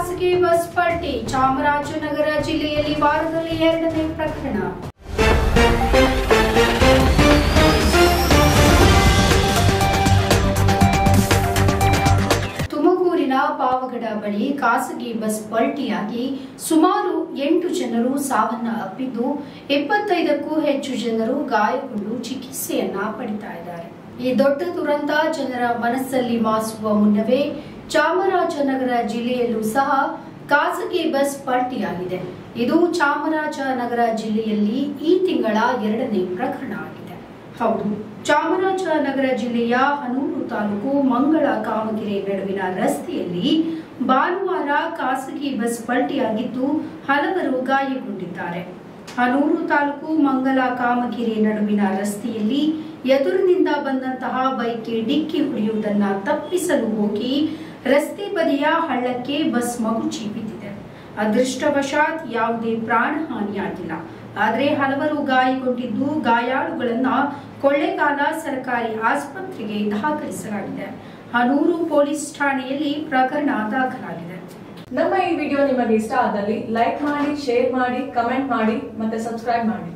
ಖಾಸಗಿ ಬಸ್ ಪಲ್ಟಿ ಚಾಮರಾಜನಗರ ಜಿಲ್ಲೆಯಲ್ಲಿ ವಾರದಲ್ಲಿ ಎರಡನೇ ಪ್ರಕರಣ ತುಮಕೂರಿನ ಪಾವಗಡ ಬಳಿ ಖಾಸಗಿ ಬಸ್ ಪಲ್ಟಿಯಾಗಿ ಸುಮಾರು ಎಂಟು ಜನರು ಸಾವನ್ನ ಅಪ್ಪಿದ್ದು ಇಪ್ಪತ್ತೈದಕ್ಕೂ ಹೆಚ್ಚು ಜನರು ಗಾಯಗೊಂಡು ಚಿಕಿತ್ಸೆಯನ್ನ ಪಡಿತಾ ಇದ್ದಾರೆ ಈ ದೊಡ್ಡ ದುರಂತ ಜನರ ಮನಸ್ಸಲ್ಲಿ ಮಾಸುವ ಮುನ್ನವೇ ಚಾಮರಾಜನಗರ ಜಿಲ್ಲೆಯಲ್ಲೂ ಸಹ ಖಾಸಗಿ ಬಸ್ ಪಲ್ಟಿಯಾಗಿದೆ ಇದು ಚಾಮರಾಜನಗರ ಜಿಲ್ಲೆಯಲ್ಲಿ ಈ ತಿಂಗಳ ಎರಡನೇ ಪ್ರಕರಣ ಆಗಿದೆ ಹೌದು ಚಾಮರಾಜನಗರ ಜಿಲ್ಲೆಯ ಹನೂರು ತಾಲೂಕು ಮಂಗಳ ಕಾಮಗೆರೆ ನಡುವಿನ ರಸ್ತೆಯಲ್ಲಿ ಭಾನುವಾರ ಖಾಸಗಿ ಬಸ್ ಪಲ್ಟಿಯಾಗಿದ್ದು ಹಲವರು ಗಾಯಗೊಂಡಿದ್ದಾರೆ ಹನೂರು ತಾಲೂಕು ಮಂಗಲ ಕಾಮಗೆರೆ ನಡುವಿನ ರಸ್ತೆಯಲ್ಲಿ ಎದುರಿನಿಂದ ಬಂದಂತಹ ಬೈಕ್ಗೆ ಡಿಕ್ಕಿ ಹೊಡೆಯುವುದನ್ನ ತಪ್ಪಿಸಲು ಹೋಗಿ ರಸ್ತೆ ಬದಿಯ ಹಳ್ಳಕ್ಕೆ ಬಸ್ ಮಗುಚಿ ಬಿದ್ದಿದೆ ಅದೃಷ್ಟವಶಾತ್ ಯಾವುದೇ ಪ್ರಾಣಹಾನಿಯಾಗಿಲ್ಲ ಆದರೆ ಹಲವರು ಗಾಯಗೊಂಡಿದ್ದು ಗಾಯಾಳುಗಳನ್ನ ಕೊಳ್ಳೇಗಾಲ ಸರ್ಕಾರಿ ಆಸ್ಪತ್ರೆಗೆ ದಾಖಲಿಸಲಾಗಿದೆ ಹನೂರು ಪೊಲೀಸ್ ಠಾಣೆಯಲ್ಲಿ ಪ್ರಕರಣ ದಾಖಲಾಗಿದೆ ನಮ್ಮ ಈ ವಿಡಿಯೋ ನಿಮಗೆ ಇಷ್ಟ ಆದಲ್ಲಿ ಲೈಕ್ ಮಾಡಿ ಶೇರ್ ಮಾಡಿ ಕಮೆಂಟ್ ಮಾಡಿ ಮತ್ತೆ ಸಬ್ಸ್ಕ್ರೈಬ್ ಮಾಡಿ